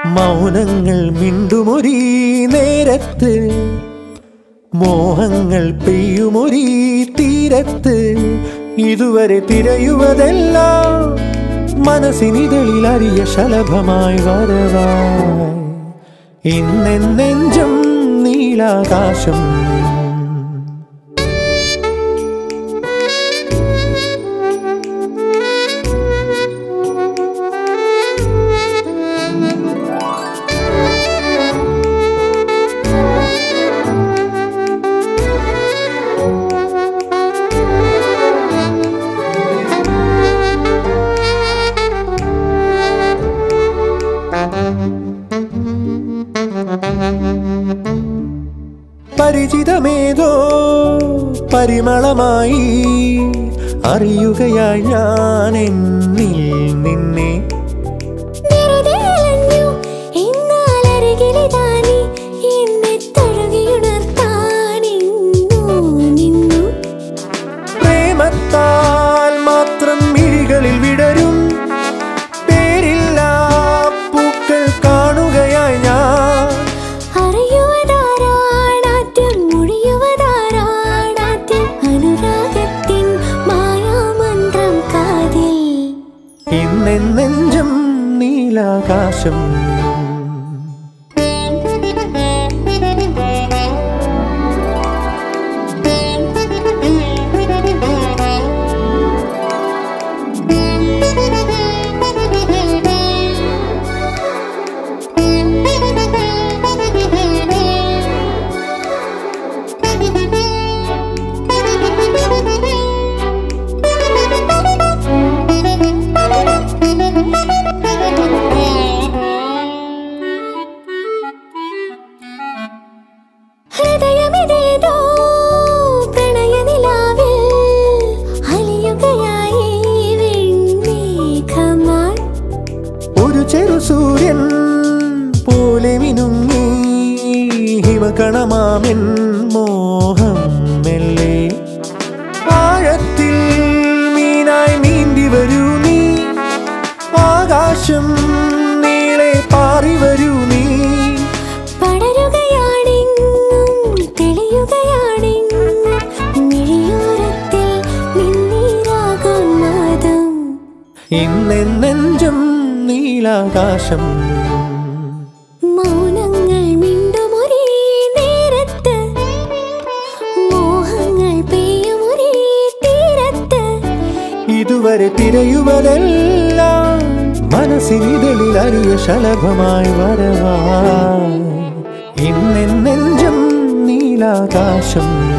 മൗനങ്ങൾ മിണ്ടുമൊരീ നേരത്ത് മോഹങ്ങൾ പെയ്യുമൊരീ തീരത്ത് ഇതുവരെ തിരയുവതെല്ലാം മനസ്സിനിതളിൽ അറിയ ശലഭമായി വരവായി ഇന്നെഞ്ചും നീലാകാശം പരിചിതമേതോ പരിമളമായി അറിയുകയായി ഞാൻ എന്നിൽ നിന്നെ വെറുതെ അലഞ്ഞു എന്നാൽ അരികിലിതാ നീ എന്നെ തഴുകിയുണർത്താൻ ഇന്നു നിന്നു പ്രേമത്താൽ മാത്രം മിഴികളിൽ വിടരും പേരില്ലാ പൂക്കൾ കാണുകയായി ഞാൻ അറിയുവതാരാണാദ്യം മൊഴിയുവതാരാണാദ്യം അനുരാഗത്തിൻ മായാമന്ത്രം കാതിൽ ഇന്നെഞ്ചും നീലാകാശം ഹൃദയമിതേതോ പ്രണയനിലാവിൽ അലിയുകയായി വെൺമേഘമായി ഒരു ചെറു സൂര്യൻ പോലെ മിനുങ്ങി ഹിമകണമാമിൻ മോഹം മെല്ലെ ആഴത്തിൽ മീനായി നീന്തി വരൂ നീ ആകാശം നീളെ പാറി വരൂ നീ പടരുകയാണെങ്ങും തെളിയുകയാണെങ്ങും മിഴിയോരത്തിൽ നിന്നീരാകുന്നതും ഇന്നെഞ്ചും നീലാകാശം മൗനങ്ങൾ മിണ്ടുമൊരേ നേരത്ത് മോഹങ്ങൾ പെയ്യുമൊരേ തീരത്ത് ഇതുവരെ തിരയുവതെല്ലാം മനസ്സിനിതളിൽ അറിയ ശലഭമായി വരവായി ഇന്നെഞ്ചും നീലാകാശം